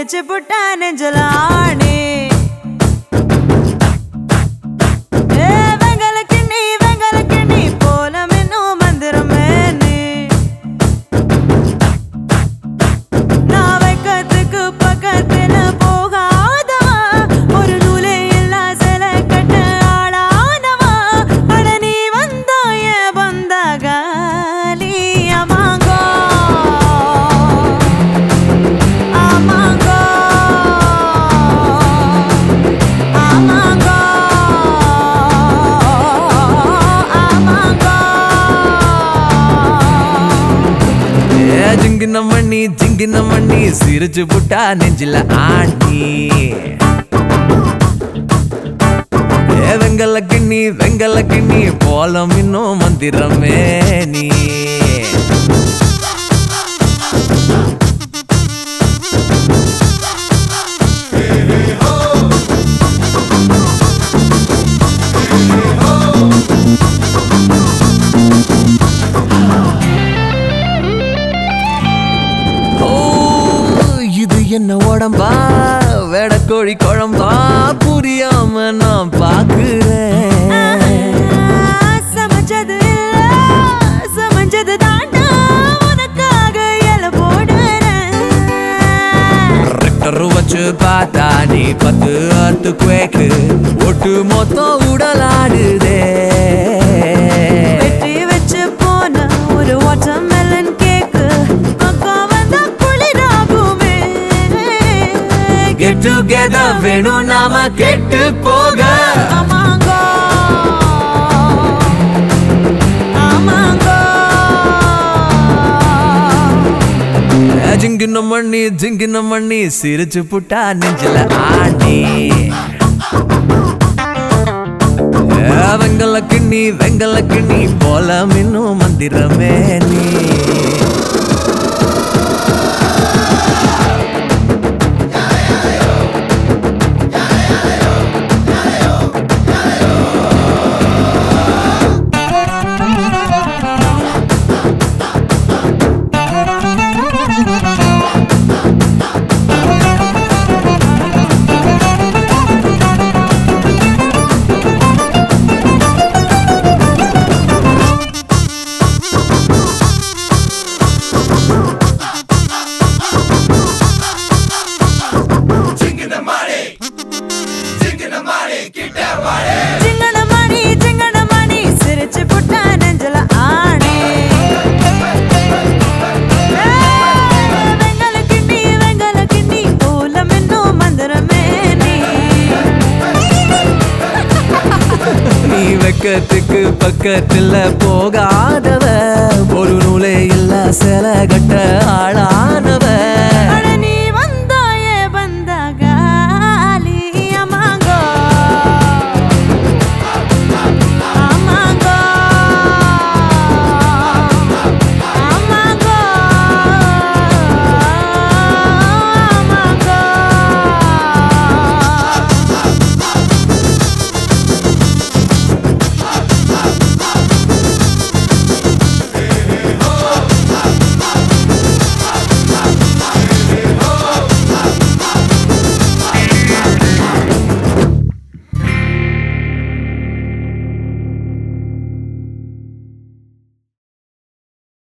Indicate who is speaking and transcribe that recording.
Speaker 1: சிரிச்சு புட்டா நெஞ்சல ஆணி ஏ வெங்கல கிண்ணி வெங்கல கிண்ணி போல மின்னும் மந்திரமே நீ நான் வைக்கத்துக்கு பக்கத்துல போகாதவா ஒரு நூலே இல்லா சில கட்ட ஆளானவா அட நீ வந்தாய வந்தாகாலி அமாங்கோ அமாங்கோ அமாங்கோ அமாங்கோ
Speaker 2: ஏ ஜிங்கின மண்ணி ஜிங்கின மண்ணி சிரிச்சு புட்டா நெஞ்சில ஆண்டி ஏ வெங்கல கிண்ணி வெங்கல கிண்ணி போலம் இன்னும் மந்திரமே நீ ஓ இது என்ன உடம்பா வெடக்கோழி குழம்பா புரியாம நான் பாக்குறேன்
Speaker 1: சமைச்சது இல்ல சமைச்சது தாண்டா உனக்காக இல போடுறேன்
Speaker 2: ரெக்டர் வச்சு பார்த்தா நீ பத்து அத்து குவேக்கு ஒட்டு மொத்தம் உடலாடுதே
Speaker 1: வெட்டி வச்சு போன ஒரு வாட்டர்மெலன் கேக்கு பக்கம் வந்தா குளிராகுமே
Speaker 2: கெட் டுகெதர் வேணும் நாம கெட்டு போக
Speaker 1: ஆமாங்கோ ஆமாங்கோ
Speaker 2: ஜிங்கின மண்ணி ஜிங்கின மண்ணி சிரிச்சு புட்டா நெஞ்சில ஆண்டி ஏ, வெங்கல கிண்ணி வெங்கல கிண்ணி போல மின்னும் மந்திரமே நீ
Speaker 1: சிங்கன மணி சிங்கன மணி சிரிச்சு புட்டா நெஞ்சல ஆணி வெங்கல கிண்ணி வெங்கல கிண்ணி போல மின்னும் மந்திரமே நீ
Speaker 2: நீ வெக்கத்துக்கு பக்கத்துல போகாதவ ஒரு நூலே இல்ல சில கட்ட ஆளானவ